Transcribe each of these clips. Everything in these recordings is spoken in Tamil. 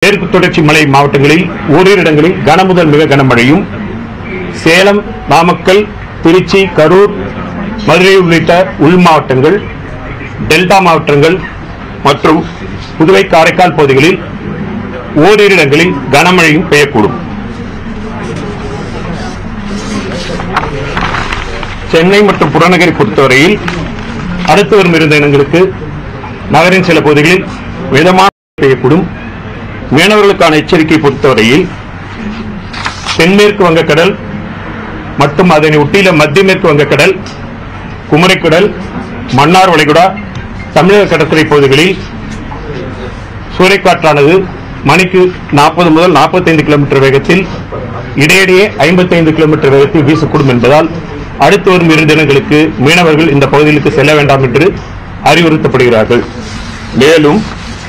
மேற்கு தொடர்ச்சி மலை மாவட்டங்களில் ஓரிரு இடங்களில் கனமுதல் மிக கனமழையும் சேலம் நாமக்கல் திருச்சி கரூர் மதுரை உள்ளிட்ட உள் மாவட்டங்கள் டெல்டா மாவட்டங்கள் மற்றும் புதுவை காரைக்கால் பகுதிகளில் ஓரிரு இடங்களில் கனமழையும் பெய்யக்கூடும் சென்னை மற்றும் புறநகரை பொறுத்தவரையில் அடுத்து வரும் இருந்த இடங்களுக்கு நகரின் சில பகுதிகளில் மிதமான மழை பெய்யக்கூடும் மீனவர்களுக்கான எச்சரிக்கை பொறுத்தவரையில் தென்மேற்கு வங்கக்கடல் மற்றும் அதனை ஒட்டியுள்ள மத்திய மேற்கு வங்கக்கடல் குமரிக்கடல் மன்னார் வளைகுடா தமிழக கடற்கரை பகுதிகளில் சூறைக்காற்றானது மணிக்கு நாற்பது முதல் 45 கிலோமீட்டர் வேகத்தில் இடையிடையே 55 கிலோமீட்டர் வேகத்தில் வீசக்கூடும் என்பதால் அடுத்து வரும் இரு தினங்களுக்கு மீனவர்கள் இந்த பகுதிகளுக்கு செல்ல வேண்டாம் என்று அறிவுறுத்தப்படுகிறார்கள் மேலும்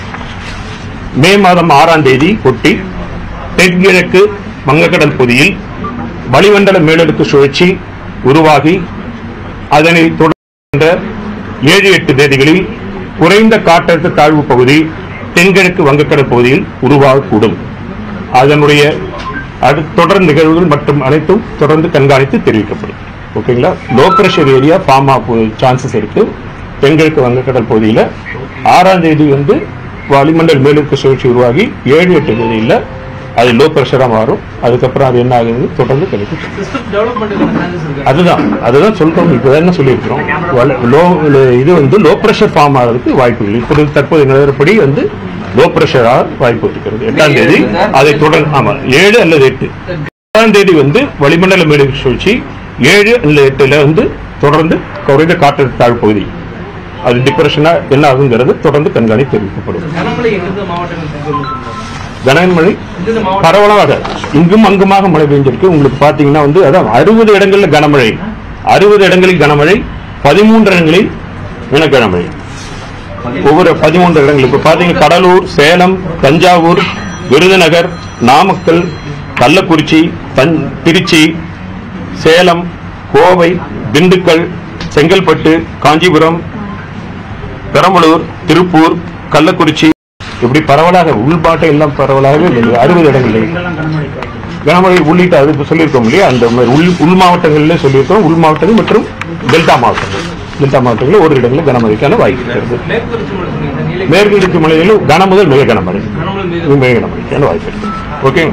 மே மாதம் ஆறாம் தேதி ஒட்டி தென்கிழக்கு வங்கக்கடல் பகுதியில் வளிமண்டல மேலடுக்கு சுழற்சி உருவாகி அதனை தொடர்ந்த ஏழு எட்டு தேதிகளில் குறைந்த காற்றழுத்த தாழ்வு பகுதி தென்கிழக்கு வங்கக்கடல் பகுதியில் உருவாகக்கூடும் அதனுடைய அடு- தொடர் நிகழ்வுகள் மற்றும் அனைத்தும் தொடர்ந்து கண்காணித்து தெரிவிக்கப்படும் ஓகேங்களா லோ பிரஷர் ஏரியா ஃபார்ம் ஆக சான்சஸ் இருக்கு தென்கிழக்கு வங்கக்கடல் பகுதியில் ஆறாம் தேதி வந்து வளிமண்டல் மேலிற்கு சுழற்சி உருவாகி ஏழு எட்டு தேதியில் அது லோ பிரஷரா மாறும் அதுக்கப்புறம் அது என்ன ஆகுது தொடர்ந்து கிடைக்கும் சிஸ்டம் டெவலப்மெண்ட்டுக்கான சான்சஸ் இருக்கு அதுதான் அதுதான் சொல்றோம் இப்போ என்ன சொல்லியிருக்கிறோம் வல- லோ இது வந்து லோ பிரஷர் ஃபார்ம் ஆகிறதுக்கு வாய்ப்புகள் இப்போது தற்போது நிலவரப்படி வந்து லோ பிரஷரா வாய்ப்பு இருக்கிறது எட்டாம் தேதி அதை தொடர்ந்து ஆமா ஏழு அல்லது எட்டு எட்டாம் தேதி வந்து வளிமண்டல மேலடுக்கு சுழற்சி ஏழு அல்லது எட்டுல வந்து தொடர்ந்து குறைந்த காற்றழுத்த தாழ்வு பகுதி அது டிப்ரெஷனா என்ன ஆகுங்கிறது தொடர்ந்து கண்காணி தெரிவிக்கப்படும் கனமழை எந்தெந்த மாவட்டங்கள் சொல்லுங்க கனமழை எந்தெந்த மாவட்டம் பரவலாக இங்கும் அங்குமாக மழை பெஞ்சிருக்கு உங்களுக்கு பாத்தீங்கன்னா வந்து அதான் அறுபது இடங்கள்ல கனமழை அறுபது இடங்களில் கனமழை பதிமூன்று இடங்களில் மின கனமழை ஒவ்வொரு பதிமூன்று இடங்கள் இப்ப பாத்தீங்க கடலூர் சேலம் தஞ்சாவூர் விருதுநகர் நாமக்கல் கள்ளக்குறிச்சி தன் திருச்சி சேலம் கோவை திண்டுக்கல் செங்கல்பட்டு காஞ்சிபுரம் பெரம்பலூர் திருப்பூர் கள்ளக்குறிச்சி இப்படி பரவலாக உள்பாட்டை எல்லாம் பரவலாகவே அறுபது இடங்களில் கனமழை உள்ளிட்ட அது இப்ப சொல்லியிருக்கோம் இல்லையா அந்த மாதிரி உள் உள் மாவட்டங்களிலே சொல்லியிருக்கோம் உள் மாவட்டங்கள் மற்றும் டெல்டா மாவட்டங்கள் டெல்டா மாவட்டங்களில் ஒரு இடங்களில் கனமழைக்கான வாய்ப்பு இருக்கிறது மேற்கு தொடர்ச்சி மலை சொன்னீங்க நீலை மேற்கு தொடர்ச்சி மலைகளில் கன முதல் மிக கனமழை கனமழை மீது மிக கனமழைக்கான வாய்ப்பு இருக்கு ஓகே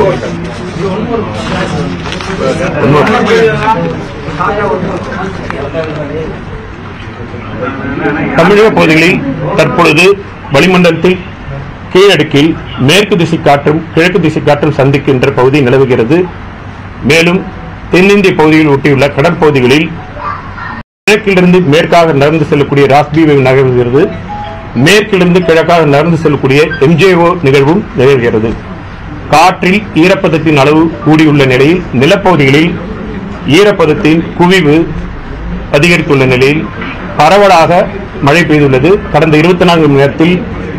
தமிழக பகுதிகளில் தற்பொழுது வளிமண்டலத்தில் கீழடுக்கில் மேற்கு திசை காற்றும் கிழக்கு திசை காற்றும் சந்திக்கின்ற பகுதி நிலவுகிறது மேலும் தென்னிந்திய பகுதியில் ஒட்டியுள்ள கடற்பகுதிகளில் கிழக்கிலிருந்து மேற்காக நகர்ந்து செல்லக்கூடிய ராஸ்பி வேவ் நகர்கிறது மேற்கிலிருந்து கிழக்காக நகர்ந்து செல்லக்கூடிய எம்ஜேஓ நிகழ்வும் நிகழ்கிறது காற்றில் ஈரப்பதத்தின் அளவு கூடியுள்ள நிலையில் நிலப்பகுதிகளில் ஈரப்பதத்தின் குவிவு அதிகரித்துள்ள நிலையில் பரவலாக மழை பெய்துள்ளது கடந்த இருபத்தி நான்கு மணி நேரத்தில்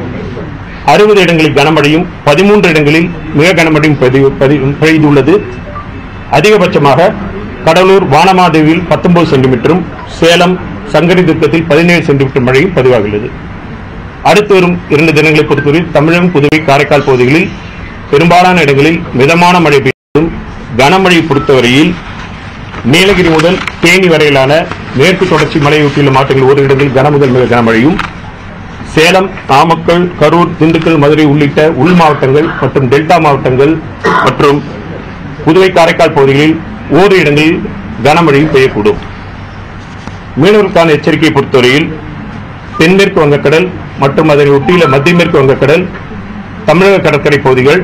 அறுபது இடங்களில் கனமழையும் பதிமூன்று இடங்களில் மிக கனமழையும் பெய்து- பெய்து- பெய்துள்ளது அதிகபட்சமாக கடலூர் வானமாதேவியில் 19 சென்டிமீட்டரும் சேலம் சங்கரி துர்க்கத்தில் பதினேழு சென்டிமீட்டர் மழையும் பதிவாகியுள்ளது அடுத்து வரும் இரண்டு தினங்களை பொறுத்தவரை தமிழகம் புதுவை காரைக்கால் பகுதிகளில் பெரும்பாலான இடங்களில் மிதமான மழை பெய்யும் கனமழை பொறுத்தவரையில் நீலகிரி முதல் தேனி வரையிலான மேற்கு தொடர்ச்சி மலையொட்டியுள்ள மாவட்டங்கள் ஒரு இடங்களில் கனமுதல் மிக கனமழையும் சேலம் நாமக்கல் கரூர் திண்டுக்கல் மதுரை உள்ளிட்ட உள் மாவட்டங்கள் மற்றும் டெல்டா மாவட்டங்கள் மற்றும் புதுவை காரைக்கால் பகுதிகளில் ஓரிரு இடங்களில் கனமழையும் பெய்யக்கூடும் மீனவர்களுக்கான எச்சரிக்கையை பொறுத்தவரையில் தென்மேற்கு வங்கக்கடல் மற்றும் அதனை ஒட்டியுள்ள மத்திய மேற்கு வங்கக்கடல் தமிழக கடற்கரை பகுதிகள்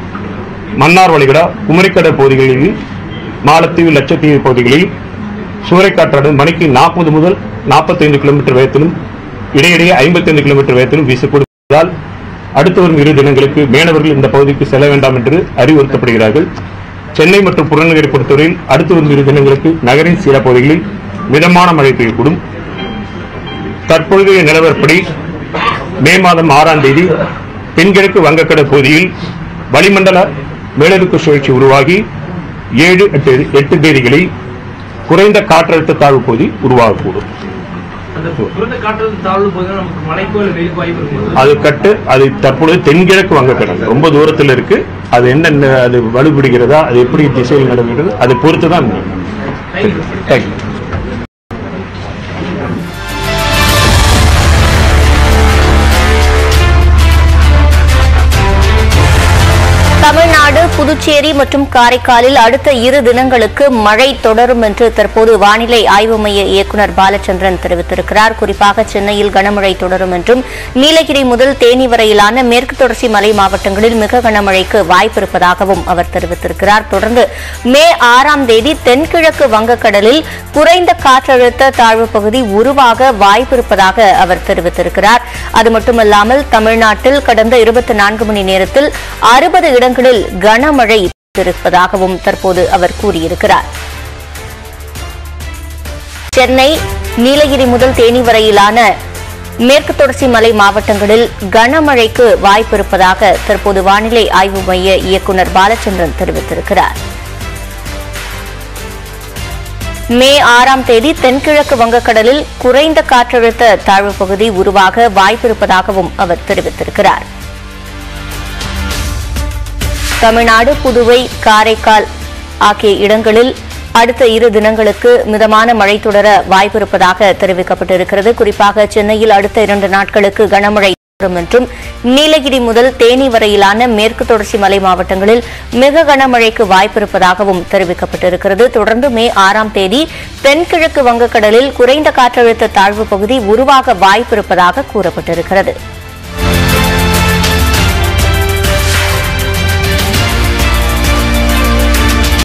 மன்னார் வளைகுடா குமரிக்கடல் பகுதிகளில் மாலத்தீவு லட்சத்தீவு பகுதிகளில் சூறைக்காற்றானது மணிக்கு நாற்பது முதல் 45 கிலோமீட்டர் வேகத்திலும் இடையிடையே 55 கிலோமீட்டர் வேகத்திலும் வீசக்கூடுவதால் அடுத்து வரும் இரு தினங்களுக்கு மீனவர்கள் இந்த பகுதிக்கு செல்ல வேண்டாம் என்று அறிவுறுத்தப்படுகிறார்கள் சென்னை மற்றும் புறநகரை பொறுத்தவரையில் அடுத்து வரும் இரு தினங்களுக்கு நகரின் சில பகுதிகளில் மிதமான மழை பெய்யக்கூடும் தற்பொழுதைய நிலவரப்படி மே மாதம் ஆறாம் தேதி தென்கிழக்கு வங்கக்கடல் பகுதியில் வளிமண்டல மேலடுக்கு சுழற்சி உருவாகி ஏழு எட்டு எட்டு தேதிகளில் குறைந்த காற்றழுத்த தாழ்வு பகுதி உருவாகக்கூடும் அந்த குறைந்த காற்றழுத்த தாழ்வு பகுதியில் நமக்கு மழைக்கோ இல்லை வெயிலுக்கு வாய்ப்பு இருக்கும் அது கட்டு அது தற்பொழுது தென்கிழக்கு வங்கக்கடல் ரொம்ப தூரத்தில் இருக்கு அது என்ன அது வலுப்பிடிக்கிறதா அது எப்படி திசையில் நடக்கிறது அதை பொறுத்து தான் தேங்க்யூ தேங்க்யூ தமிழ்நாடு புதுச்சேரி மற்றும் காரைக்காலில் அடுத்த இரு தினங்களுக்கு மழை தொடரும் என்று தற்போது வானிலை ஆய்வு மைய இயக்குநர் பாலச்சந்திரன் தெரிவித்திருக்கிறார் குறிப்பாக சென்னையில் கனமழை தொடரும் என்றும் நீலகிரி முதல் தேனி வரையிலான மேற்கு தொடர்ச்சி மலை மாவட்டங்களில் மிக கனமழைக்கு வாய்ப்பிருப்பதாகவும் அவர் தெரிவித்திருக்கிறார் தொடர்ந்து மே ஆறாம் தேதி தென்கிழக்கு வங்கக்கடலில் குறைந்த காற்றழுத்த தாழ்வு பகுதி உருவாக வாய்ப்பிருப்பதாக அவர் தெரிவித்திருக்கிறார் அது மட்டுமல்லாமல் தமிழ்நாட்டில் கடந்த இருபத்தி நான்கு மணி நேரத்தில் அறுபது இடங்களில் கனமழை இருப்பதாகவும் தற்போது அவர் கூறியிருக்கிறார் சென்னை நீலகிரி முதல் தேனி வரையிலான மேற்கு தொடர்ச்சி மலை மாவட்டங்களில் கனமழைக்கு வாய்ப்பிருப்பதாக தற்போது வானிலை ஆய்வு மைய இயக்குநர் பாலச்சந்திரன் தெரிவித்திருக்கிறார் மே ஆறாம் தேதி தென்கிழக்கு வங்கக்கடலில் குறைந்த காற்றழுத்த தாழ்வு பகுதி உருவாக வாய்ப்பிருப்பதாகவும் அவர் தெரிவித்திருக்கிறார் தமிழ்நாடு புதுவை காரைக்கால் ஆகிய இடங்களில் அடுத்த இரு தினங்களுக்கு மிதமான மழை தொடர வாய்ப்பிருப்பதாக தெரிவிக்கப்பட்டிருக்கிறது குறிப்பாக சென்னையில் அடுத்த இரண்டு நாட்களுக்கு கனமழை தொடரும் என்றும் நீலகிரி முதல் தேனி வரையிலான மேற்கு தொடர்ச்சி மலை மாவட்டங்களில் மிக கனமழைக்கு வாய்ப்பிருப்பதாகவும் தெரிவிக்கப்பட்டிருக்கிறது தொடர்ந்து மே ஆறாம் தேதி தென்கிழக்கு வங்கக்கடலில் குறைந்த காற்றழுத்த தாழ்வு பகுதி உருவாக வாய்ப்பிருப்பதாக கூறப்பட்டிருக்கிறது